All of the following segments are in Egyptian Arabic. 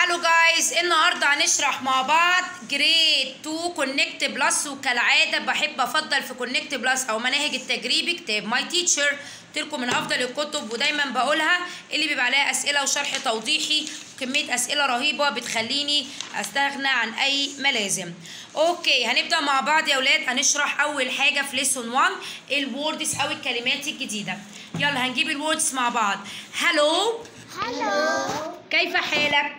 هالو جايز النهارده هنشرح مع بعض جريد 2 كونكت بلس وكالعاده بحب افضل في كونكت بلس او مناهج التجريبي كتاب ماي تيتشر قلت لكم من افضل الكتب ودايما بقولها اللي بيبقى عليها اسئله وشرح توضيحي كميه اسئله رهيبه بتخليني استغنى عن اي ملازم اوكي هنبدا مع بعض يا اولاد هنشرح اول حاجه في ليسون 1 الوردز او الكلمات الجديده يلا هنجيب الوردز مع بعض هالو Hello. كيف حالك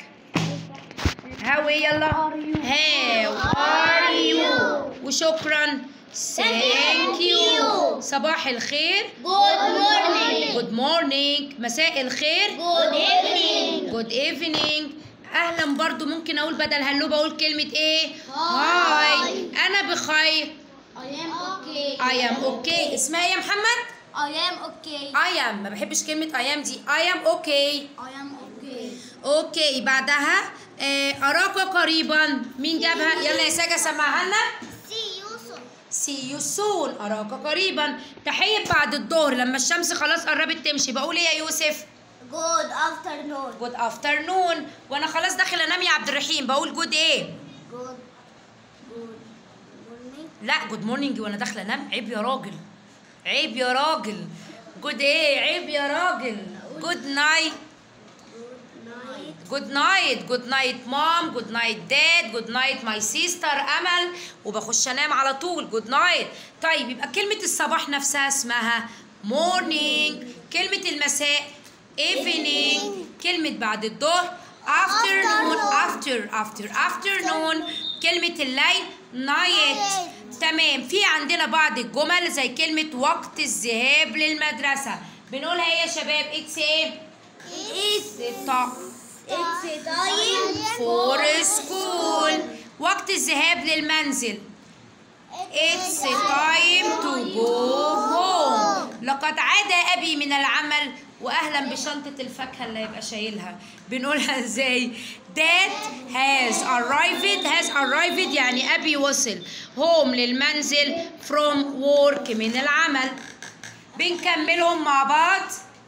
هاو يلا are you? هاو ار يو وشكرا ثانك يو صباح الخير Good morning. جود مورنينج مساء الخير Good evening. جود ايفنينج اهلا برضو ممكن اقول بدل هلو بقول كلمه ايه هاي. انا بخير I am okay. اي ام اوكي اسمها ايه يا محمد I am okay. اي ام ما بحبش كلمه اي ام دي اي ام اوكي I am okay. اوكي بعدها آه، اراك قريبا مين جابها يلا يا ساجة سمعها لنا See you soon. سي يو سون اراك قريبا تحية بعد الظهر لما الشمس خلاص قربت تمشي بقول ايه يا يوسف Good afternoon. جود افترنون وانا خلاص داخل انام يا عبد الرحيم بقول جود ايه Good. Good morning. لا جود مورنينج وانا داخله انام عيب يا راجل عيب يا راجل جود ايه عيب يا راجل جود نايت Good night. جود نايت جود نايت مام جود نايت داد جود نايت ماي سيستر امل وبخش انام على طول جود نايت طيب يبقى كلمه الصباح نفسها اسمها مورنينج كلمه المساء ايفنينج كلمه بعد الظهر afternoon after after afternoon كلمه الليل نايت تمام في عندنا بعض الجمل زي كلمه وقت الذهاب للمدرسه بنقولها ايه يا شباب اتس ايه It's, الطاقة it's time فور سكول وقت الذهاب للمنزل It's time to go home لقد عاد أبي من العمل وأهلا بشنطة الفاكهة اللي هيبقى شايلها بنقولها ازاي Dad has arrived has arrived يعني أبي وصل home للمنزل from work من العمل بنكملهم مع بعض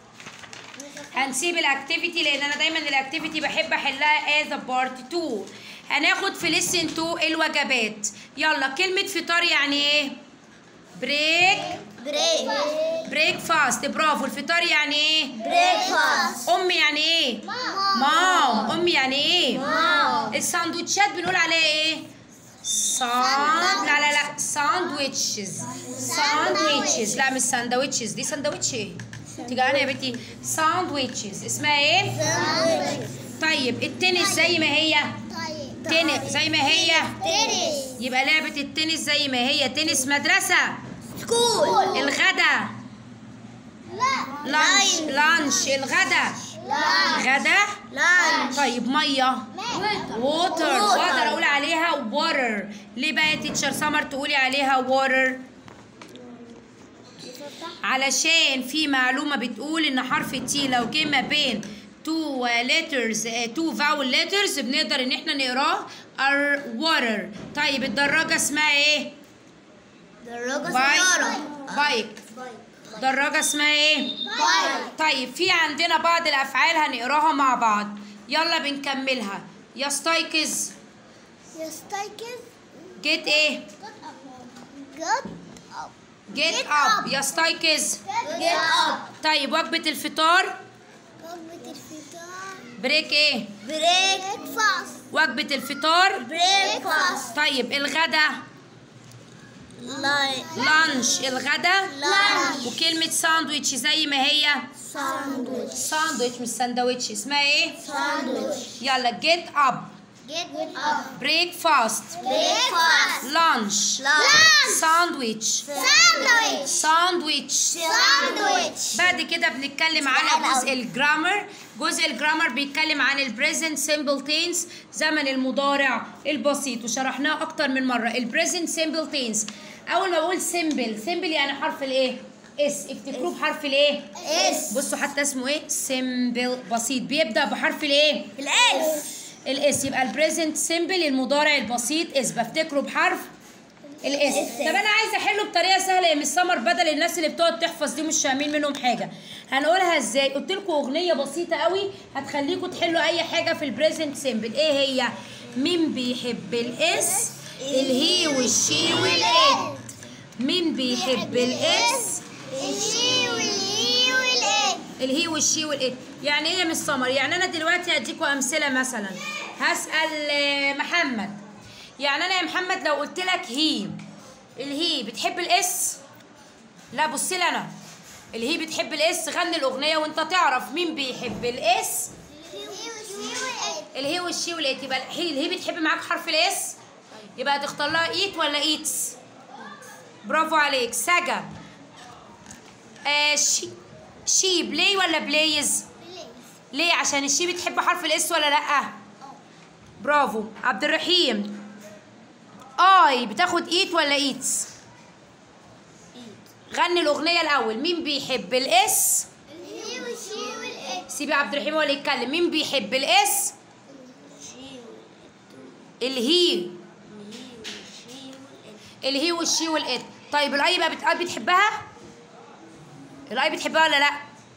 هنسيب الاكتيفيتي لان انا دايما الاكتيفيتي بحب احلها از بارت 2 هناخد في ليسن 2 الوجبات يلا كلمه فطار يعني ايه بريك break. بريك فاست برافو الفطار يعني ايه Breakfast. ام يعني ايه مام ام يعني ايه Mom. الساندوتشات بنقول عليها ايه ساند لا لا لا ساندويتشز ساندويتشز لا مش ساندويتشز دي ساندويتش ايه تجعلنا يا بنتي ساندويتشز اسمها ايه طيب التنس زي ما هي تنس زي ما هي Tennis. يبقى لعبة التنس زي ما هي تنس مدرسة School. الغدا لانش لانش الغدا Lunch. غدا Lunch. طيب ميه ووتر Water. واقدر اقول عليها ووتر ليه بقى يا تيتشر سمر تقولي عليها ووتر علشان في معلومه بتقول ان حرف التي لو جه ما بين تو letters تو فاول letters بنقدر ان احنا نقراه ار ووتر طيب الدراجه اسمها ايه دراجة بايك سيارة. بايك دراجه اسمها ايه بايك. طيب في عندنا بعض الافعال هنقراها مع بعض يلا بنكملها يستيقظ يستيقظ جيت ايه get جيت Get اب up. يستيقظ get up طيب وجبة الفطار وجبة الفطار بريك ايه breakfast وجبة الفطار breakfast طيب الغدا لانش الغدا lunch وكلمة ساندويتش زي ما هي sandwich ساندويتش مش ساندويتش اسمها ايه sandwich يلا جيت اب get up بريكفاست breakfast لانش lunch ساندويتش sandwich ساندويتش sandwich بعد كده بنتكلم على جزء الجرامر جزء الجرامر بيتكلم عن البريزنت سيمبل تينس زمن المضارع البسيط وشرحناه اكتر من مره البريزنت سيمبل تينس اول ما بقول سيمبل سيمبل يعني حرف الايه اس افتكروه بحرف الايه اس بصوا حتى اسمه ايه سيمبل بسيط بيبدا بحرف الايه الاس الاس يبقى البريزنت سيمبل المضارع البسيط اس بفتكره بحرف الاس طب انا عايزه احله بطريقه سهله يا مس سمر بدل الناس اللي بتقعد تحفظ دي مش فاهمين منهم حاجه هنقولها ازاي قلت لكم اغنيه بسيطه قوي هتخليكم تحلوا اي حاجه في البريزنت سيمبل ايه هي مين بيحب الاس الهي والشي والات مين بيحب الاس الشي والهي والإيه الهي والشي والات يعني ايه يا مس سمر يعني انا دلوقتي هديكوا امثله مثلا هسال آه، محمد يعني انا يا محمد لو قلت لك هي الهي بتحب الاس لا بص لي انا الهي بتحب الاس غني الاغنيه وانت تعرف مين بيحب الاس الهي والشي والإيه الهي والشي والات يبقى الهي الهي بتحب معاك حرف الاس يبقى هتختار لها ايت ولا ايتس برافو عليك سجا آه شي شي بلاي ولا بلايز ليه عشان الشي بتحب حرف الاس ولا لا برافو عبد الرحيم اي بتاخد ايت ولا ايتس غني الاغنيه الاول مين بيحب الاس الهي والشي والإيه سيبي عبد الرحيم هو اللي يتكلم مين بيحب الاس الهي الهي والشي والات طيب الاي بقى بت... آي بتحبها الاي بتحبها ولا لا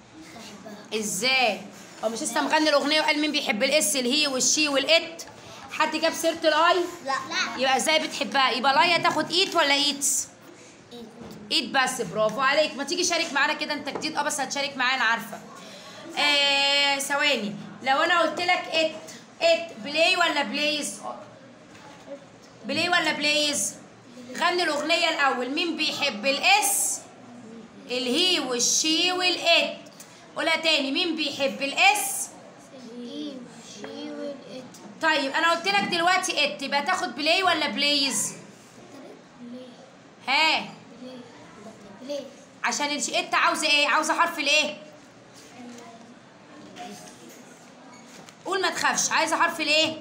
ازاي هو مش لسه مغني الاغنيه وقال مين بيحب الاس الهي والشي والات حد جاب سيره الاي لا لا يبقى ازاي بتحبها يبقى الاي هتاخد ايت ولا ايتس ايت بس برافو عليك ما تيجي شارك معانا كده انت جديد اه بس هتشارك معانا عارفه آه ثواني لو انا قلت لك ات ات بلاي ولا بلايز بلاي ولا بلايز غني الاغنيه الاول مين بيحب الاس الهي والشي والات قولها تاني مين بيحب الاس الهي والشي والإيه طيب انا قلت لك دلوقتي ات يبقى تاخد بلاي ولا بلايز ها ليه عشان الش- ات عاوزه ايه عاوزه حرف الايه قول ما تخافش عايزه حرف الايه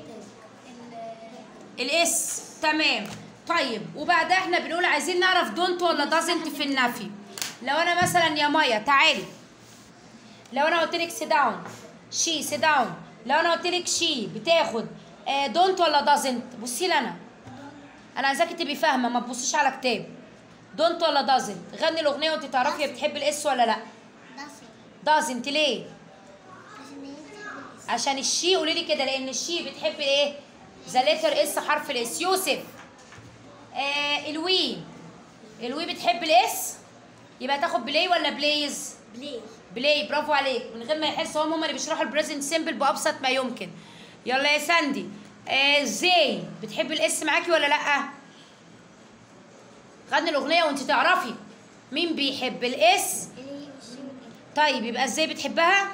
الاس تمام طيب وبعدها احنا بنقول عايزين نعرف دونت ولا دازنت في النفي لو انا مثلا يا مايا تعالي لو انا قلت لك سي داون شي سي داون لو انا قلت لك شي بتاخد دونت ولا دازنت بصي لي انا انا عايزاكي تبقي فاهمه ما تبصيش على كتاب دونت ولا دازنت غني الاغنيه وانت تعرفي هي بتحب الاس ولا لا دازنت ليه عشان الشي قولي لي كده لان الشي بتحب ايه ذا ليتر اس حرف الاس يوسف آه الوي الوي بتحب الاس يبقى تاخد بلاي ولا بلايز ليه بلاي برافو عليك من غير ما يحسوا هم اللي بيشرحوا البريزنت سيمبل بابسط ما يمكن يلا يا ساندي آه زي بتحب الاس معاكي ولا لا غني الاغنيه وانت تعرفي مين بيحب الاس الهي والشي والإيه طيب يبقى ازاي بتحبها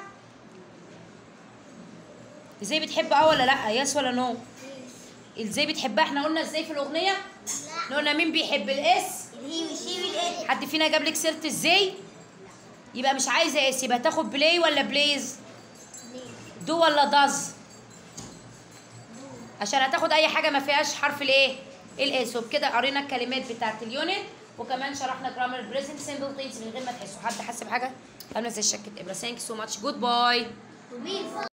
ازاي بتحب اه ولا لا يس ولا نو ازاي بتحبها احنا قلنا ازاي في الاغنيه احنا قلنا مين بيحب الاس الهي والشي والإيه حد فينا جاب لك سيره ازاي يبقى مش عايزه اس يبقى تاخد بلاي ولا بلايز دو ولا داز عشان هتاخد اي حاجه ما فيهاش حرف الايه الاس وبكده قرينا الكلمات بتاعت اليونت وكمان شرحنا جرامر بريزنت سيمبل تنس من غير ما تحسوا حد حس بحاجه عامله زي الشكل ابره ثانك سو ماتش جود باي ومين